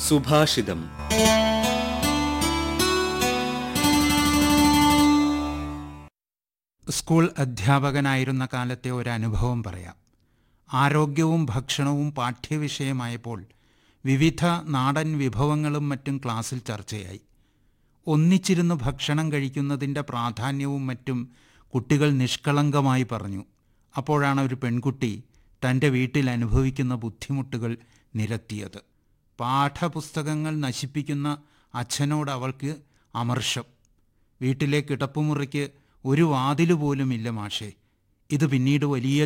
സുഭാഷിതം സ്കൂൾ അധ്യാപകനായിരുന്ന കാലത്തെ ഒരു അനുഭവം പറയാം ആരോഗ്യവും ഭക്ഷണവും പാഠ്യവിഷയമായപ്പോൾ വിവിധ നാടൻ വിഭവങ്ങളും മറ്റും ക്ലാസ്സിൽ ചർച്ചയായി ഒന്നിച്ചിരുന്ന് ഭക്ഷണം കഴിക്കുന്നതിൻ്റെ പ്രാധാന്യവും മറ്റും കുട്ടികൾ നിഷ്കളങ്കമായി പറഞ്ഞു അപ്പോഴാണ് ഒരു പെൺകുട്ടി തൻ്റെ വീട്ടിൽ അനുഭവിക്കുന്ന ബുദ്ധിമുട്ടുകൾ നിരത്തിയത് പാഠപുസ്തകങ്ങൾ നശിപ്പിക്കുന്ന അച്ഛനോട് അവൾക്ക് അമർഷം വീട്ടിലെ കിടപ്പുമുറിക്ക് ഒരു വാതില് പോലുമില്ല മാഷേ ഇത് പിന്നീട് വലിയ